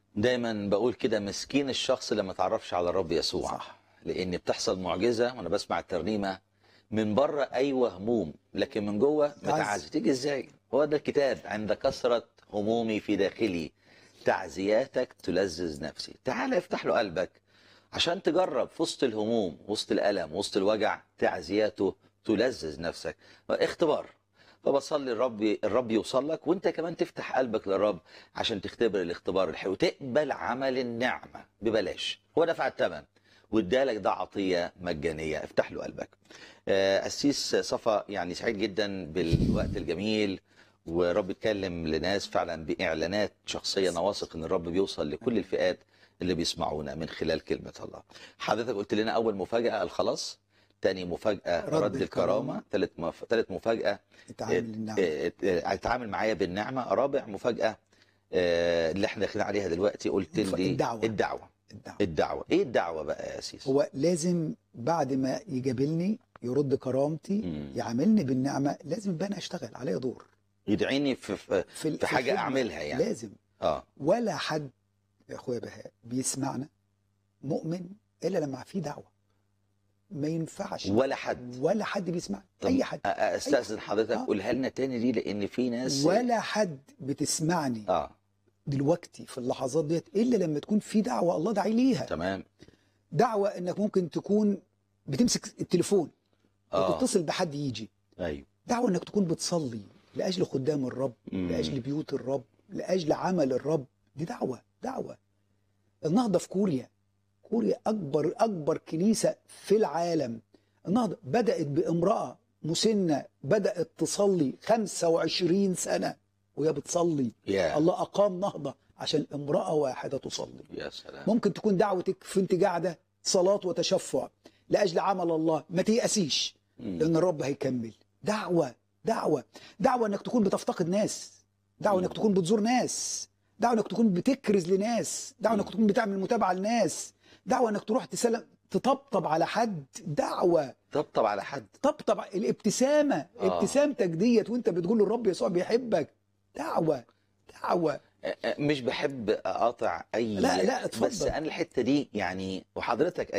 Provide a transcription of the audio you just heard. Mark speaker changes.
Speaker 1: دايما بقول كده مسكين الشخص اللي ما تعرفش على الرب يسوع
Speaker 2: صح.
Speaker 1: لان بتحصل معجزه وانا بسمع الترنيمه من بره ايوه هموم لكن من جوه
Speaker 2: تعز.
Speaker 1: متعز تيجي ازاي هو ده الكتاب عند كثره همومي في داخلي تعزياتك تلذذ نفسي تعال افتح له قلبك عشان تجرب في وسط الهموم وسط الالم وسط الوجع تعزياته تلذذ نفسك اختبار فبصلي الرب الرب يوصل لك وانت كمان تفتح قلبك للرب عشان تختبر الاختبار الحلو تقبل عمل النعمه ببلاش هو دفع الثمن وادالك ده عطيه مجانيه افتح له قلبك آه، قسيس صفا يعني سعيد جدا بالوقت الجميل ورب اتكلم لناس فعلا باعلانات شخصيه انا واثق ان الرب بيوصل لكل الفئات اللي بيسمعونا من خلال كلمه الله حضرتك قلت لنا اول مفاجاه الخلاص تاني مفاجاه
Speaker 2: رد
Speaker 1: رد, الكرامه ثالث مف... ثالث مفاجاه
Speaker 2: التعامل النعم
Speaker 1: اه، اه، اتعامل معايا بالنعمه رابع مفاجاه اه، اللي احنا داخلين عليها دلوقتي قلت
Speaker 2: الف-
Speaker 1: لي
Speaker 2: الدعوة.
Speaker 1: الدعوه
Speaker 2: الدعوة.
Speaker 1: الدعوه ايه الدعوه بقى يا سيس
Speaker 2: هو لازم بعد ما يجابلني يرد كرامتي
Speaker 1: مم.
Speaker 2: يعاملني بالنعمه لازم بقى انا اشتغل عليا دور
Speaker 1: يدعيني في في,
Speaker 2: في, ال-
Speaker 1: في حاجه
Speaker 2: الخدمة.
Speaker 1: اعملها يعني
Speaker 2: لازم
Speaker 1: اه
Speaker 2: ولا حد يا اخويا بهاء بيسمعنا مؤمن الا لما في دعوه ما ينفعش
Speaker 1: ولا حد
Speaker 2: ولا حد بيسمع
Speaker 1: طب
Speaker 2: اي حد
Speaker 1: أ- أ- استاذن حضرتك
Speaker 2: آه.
Speaker 1: قولها لنا تاني دي لان في ناس
Speaker 2: ولا حد بتسمعني
Speaker 1: اه
Speaker 2: دلوقتي في اللحظات ديت الا لما تكون في دعوه الله داعي ليها
Speaker 1: تمام
Speaker 2: دعوه انك ممكن تكون بتمسك التليفون
Speaker 1: اه
Speaker 2: وتتصل بحد يجي
Speaker 1: ايوه
Speaker 2: دعوه انك تكون بتصلي لاجل خدام الرب
Speaker 1: مم.
Speaker 2: لاجل بيوت الرب لاجل عمل الرب دي دعوه دعوه النهضه في كوريا كوريا اكبر اكبر كنيسه في العالم النهضه بدات بامراه مسنه بدات تصلي 25 سنه وهي بتصلي
Speaker 1: يا
Speaker 2: الله اقام نهضه عشان امراه واحده تصلي
Speaker 1: يا سلام
Speaker 2: ممكن تكون دعوتك في انت قاعده صلاه وتشفع لاجل عمل الله ما تيأسيش
Speaker 1: مم.
Speaker 2: لان الرب هيكمل دعوه دعوه دعوه انك تكون بتفتقد ناس دعوه انك تكون بتزور ناس دعوه انك تكون بتكرز لناس دعوه انك تكون بتعمل متابعه لناس دعوه انك تروح تسلم تطبطب على حد دعوه
Speaker 1: طبطب على حد
Speaker 2: طبطب الابتسامه
Speaker 1: آه.
Speaker 2: ابتسامتك ديت وانت بتقول للرب يسوع بيحبك دعوه دعوه
Speaker 1: أ- أ- مش بحب اقاطع اي
Speaker 2: لا، لا، اتفضل.
Speaker 1: بس انا الحته دي يعني وحضرتك